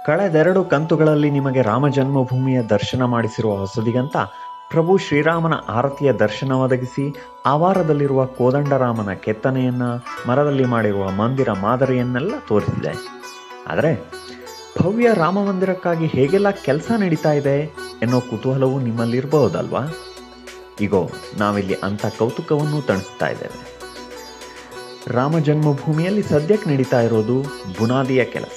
ಕಳೆದೆರಡು ಕಂತುಗಳಲ್ಲಿ ನಿಮಗೆ ರಾಮ ಜನ್ಮಭೂಮಿಯ ದರ್ಶನ ಮಾಡಿಸಿರುವ ಹೊಸದಿಗಂತ ಪ್ರಭು ಶ್ರೀರಾಮನ ಆರತಿಯ ದರ್ಶನ ಒದಗಿಸಿ ಆವಾರದಲ್ಲಿರುವ ಕೋದಂಡರಾಮನ ಕೆತ್ತನೆಯನ್ನ ಮರದಲ್ಲಿ ಮಾಡಿರುವ ಮಂದಿರ ಮಾದರಿಯನ್ನೆಲ್ಲ ತೋರಿಸಿದೆ ಆದರೆ ಭವ್ಯ ರಾಮ ಮಂದಿರಕ್ಕಾಗಿ ಹೇಗೆಲ್ಲ ಕೆಲಸ ನಡೀತಾ ಇದೆ ಎನ್ನೋ ಕುತೂಹಲವು ನಿಮ್ಮಲ್ಲಿರಬಹುದಲ್ವಾ ಈಗೋ ನಾವಿಲ್ಲಿ ಅಂಥ ಕೌತುಕವನ್ನು ತಣಿಸ್ತಾ ಇದ್ದೇವೆ ರಾಮ ಜನ್ಮಭೂಮಿಯಲ್ಲಿ ಸದ್ಯಕ್ಕೆ ನಡೀತಾ ಇರೋದು ಬುನಾದಿಯ ಕೆಲಸ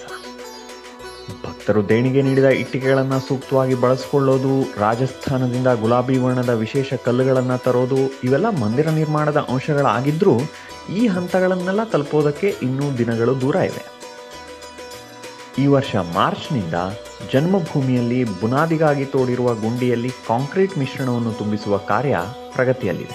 ಭಕ್ತರು ದೇಣಿಗೆ ನೀಡಿದ ಇಟ್ಟಿಗೆಗಳನ್ನು ಸೂಕ್ತವಾಗಿ ಬಳಸಿಕೊಳ್ಳೋದು ರಾಜಸ್ಥಾನದಿಂದ ಗುಲಾಬಿ ವರ್ಣದ ವಿಶೇಷ ಕಲ್ಲುಗಳನ್ನು ತರೋದು ಇವೆಲ್ಲ ಮಂದಿರ ನಿರ್ಮಾಣದ ಅಂಶಗಳಾಗಿದ್ರೂ ಈ ಹಂತಗಳನ್ನೆಲ್ಲ ತಲುಪೋದಕ್ಕೆ ಇನ್ನೂ ದಿನಗಳು ದೂರ ಇವೆ ಈ ವರ್ಷ ಮಾರ್ಚ್ನಿಂದ ಜನ್ಮಭೂಮಿಯಲ್ಲಿ ಬುನಾದಿಗಾಗಿ ತೋಡಿರುವ ಗುಂಡಿಯಲ್ಲಿ ಕಾಂಕ್ರೀಟ್ ಮಿಶ್ರಣವನ್ನು ತುಂಬಿಸುವ ಕಾರ್ಯ ಪ್ರಗತಿಯಲ್ಲಿದೆ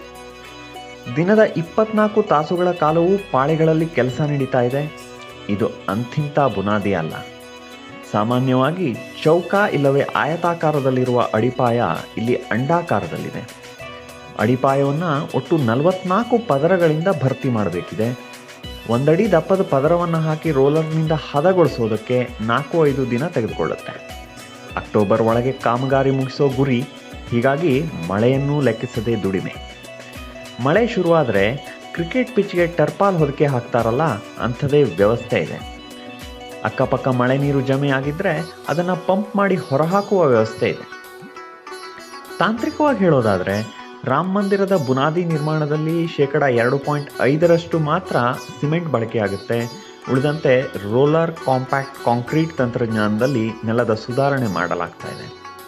ದಿನದ ಇಪ್ಪತ್ನಾಲ್ಕು ತಾಸುಗಳ ಕಾಲವೂ ಪಾಳಿಗಳಲ್ಲಿ ಕೆಲಸ ನಡೀತಾ ಇದೆ ಇದು ಅಂಥಿಂಥ ಬುನಾದಿ ಅಲ್ಲ ಸಾಮಾನ್ಯವಾಗಿ ಚೌಕ ಇಲ್ಲವೇ ಆಯತಾಕಾರದಲ್ಲಿರುವ ಅಡಿಪಾಯ ಇಲ್ಲಿ ಅಂಡಾಕಾರದಲ್ಲಿದೆ ಅಡಿಪಾಯವನ್ನು ಒಟ್ಟು ನಲವತ್ನಾಲ್ಕು ಪದರಗಳಿಂದ ಭರ್ತಿ ಮಾಡಬೇಕಿದೆ ಒಂದಡಿ ದಪ್ಪದ ಪದರವನ್ನು ಹಾಕಿ ರೋಲರ್ನಿಂದ ಹದಗೊಳಿಸೋದಕ್ಕೆ ನಾಲ್ಕು ಐದು ದಿನ ತೆಗೆದುಕೊಳ್ಳುತ್ತೆ ಅಕ್ಟೋಬರ್ ಒಳಗೆ ಕಾಮಗಾರಿ ಮುಗಿಸೋ ಗುರಿ ಹೀಗಾಗಿ ಮಳೆಯನ್ನೂ ಲೆಕ್ಕಿಸದೆ ದುಡಿಮೆ ಮಳೆ ಶುರುವಾದರೆ ಕ್ರಿಕೆಟ್ ಪಿಚ್ಗೆ ಟರ್ಪಾಲ್ ಹೊದಿಕೆ ಹಾಕ್ತಾರಲ್ಲ ಅಂಥದೇ ವ್ಯವಸ್ಥೆ ಇದೆ ಅಕ್ಕಪಕ್ಕ ಮಳೆ ನೀರು ಜಮೆ ಆಗಿದ್ರೆ ಅದನ್ನು ಪಂಪ್ ಮಾಡಿ ಹೊರಹಾಕುವ ವ್ಯವಸ್ಥೆ ಇದೆ ತಾಂತ್ರಿಕವಾಗಿ ಹೇಳೋದಾದರೆ ರಾಮ ಮಂದಿರದ ಬುನಾದಿ ನಿರ್ಮಾಣದಲ್ಲಿ ಶೇಕಡ ಎರಡು ಪಾಯಿಂಟ್ ಐದರಷ್ಟು ಮಾತ್ರ ಸಿಮೆಂಟ್ ಬಳಕೆಯಾಗುತ್ತೆ ಉಳಿದಂತೆ ರೋಲರ್ ಕಾಂಪ್ಯಾಕ್ಟ್ ಕಾಂಕ್ರೀಟ್ ತಂತ್ರಜ್ಞಾನದಲ್ಲಿ ನೆಲದ ಸುಧಾರಣೆ ಮಾಡಲಾಗ್ತಾ ಇದೆ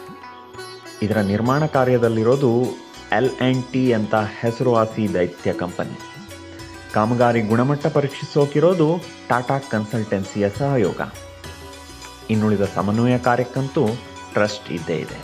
ಇದರ ನಿರ್ಮಾಣ ಕಾರ್ಯದಲ್ಲಿರೋದು ಎಲ್ ಆ್ಯಂಡ್ ಟಿ ಅಂತ ಹೆಸರುವಾಸಿ ದೈತ್ಯ ಕಂಪನಿ ಕಾಮಗಾರಿ ಗುಣಮಟ್ಟ ಪರೀಕ್ಷಿಸೋಕಿರೋದು ಟಾಟಾ ಕನ್ಸಲ್ಟೆನ್ಸಿಯ ಸಹಯೋಗ ಇನ್ನುಳಿದ ಸಮನ್ವಯ ಕಾರ್ಯಕ್ಕಂತೂ ಟ್ರಸ್ಟ್ ಇದ್ದೇ ಇದೆ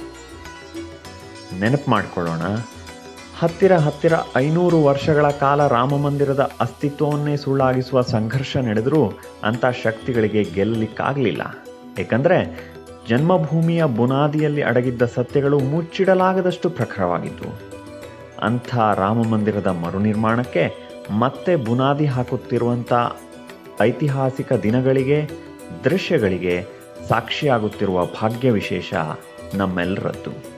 ನೆನಪು ಮಾಡಿಕೊಳ್ಳೋಣ ಹತ್ತಿರ ಹತ್ತಿರ ಐನೂರು ವರ್ಷಗಳ ಕಾಲ ರಾಮ ಮಂದಿರದ ಅಸ್ತಿತ್ವವನ್ನೇ ಸುಳ್ಳಾಗಿಸುವ ಸಂಘರ್ಷ ನಡೆದರೂ ಅಂಥ ಶಕ್ತಿಗಳಿಗೆ ಗೆಲ್ಲಲಿಕ್ಕಾಗಲಿಲ್ಲ ಏಕೆಂದರೆ ಜನ್ಮಭೂಮಿಯ ಬುನಾದಿಯಲ್ಲಿ ಅಡಗಿದ್ದ ಸತ್ಯಗಳು ಮುಚ್ಚಿಡಲಾಗದಷ್ಟು ಪ್ರಖರವಾಗಿದ್ದವು ಅಂಥ ರಾಮ ಮಂದಿರದ ಮರುನಿರ್ಮಾಣಕ್ಕೆ ಮತ್ತೆ ಬುನಾದಿ ಹಾಕುತ್ತಿರುವಂಥ ಐತಿಹಾಸಿಕ ದಿನಗಳಿಗೆ ದೃಶ್ಯಗಳಿಗೆ ಸಾಕ್ಷಿಯಾಗುತ್ತಿರುವ ಭಾಗ್ಯ ವಿಶೇಷ ನಮ್ಮೆಲ್ಲರದ್ದು